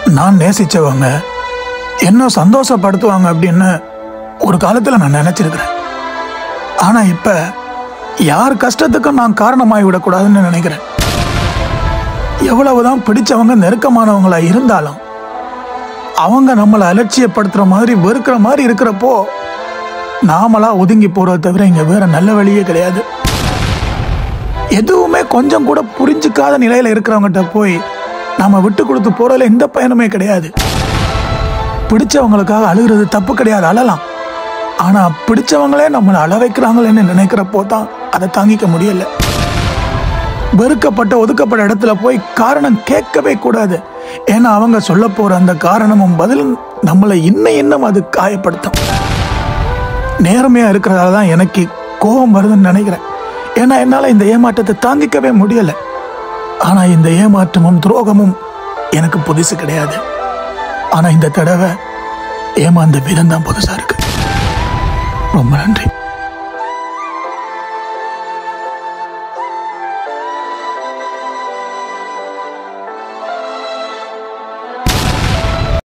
நான் நேசிச்சவங்க என்ன சந்தோஷப்படுத்துவாங்க அப்படின்னு ஒரு காலத்தில் நான் நினச்சிருக்கிறேன் ஆனால் இப்போ யார் கஷ்டத்துக்கும் நான் காரணமாகி விடக்கூடாதுன்னு நினைக்கிறேன் எவ்வளவுதான் பிடிச்சவங்க நெருக்கமானவங்களா இருந்தாலும் அவங்க நம்மளை அலட்சியப்படுத்துற மாதிரி வெறுக்கிற மாதிரி இருக்கிறப்போ நாமளா ஒதுங்கி போறதை தவிர இங்க வேற நல்ல வழியே கிடையாது எதுவுமே கொஞ்சம் கூட புரிஞ்சுக்காத நிலையில இருக்கிறவங்ககிட்ட போய் நாம விட்டு கொடுத்து போறதுல எந்த பயனுமே கிடையாது பிடிச்சவங்களுக்காக அழுகிறது தப்பு கிடையாது அழலாம் ஆனா பிடிச்சவங்களே நம்மளை அழ வைக்கிறாங்களேன்னு நினைக்கிறப்போ தான் அதை தாங்கிக்க முடியல வெறுக்கப்பட்ட ஒதுக்கப்பட்ட இடத்துல போய் காரணம் கேட்கவே கூடாது ஏன்னா அவங்க சொல்ல போற அந்த காரணமும் பதிலும் நம்மளை இன்னும் இன்னும் அது காயப்படுத்தும் நேர்மையா இருக்கிறதால தான் எனக்கு கோபம் வருதுன்னு நினைக்கிறேன் ஏன்னா என்னால இந்த ஏமாற்றத்தை தாங்கிக்கவே முடியல ஆனா இந்த ஏமாற்றமும் துரோகமும் எனக்கு புதுசு கிடையாது ஆனா இந்த தடவை ஏமாந்த விதம் தான் புதுசா இருக்கு ரொம்ப நன்றி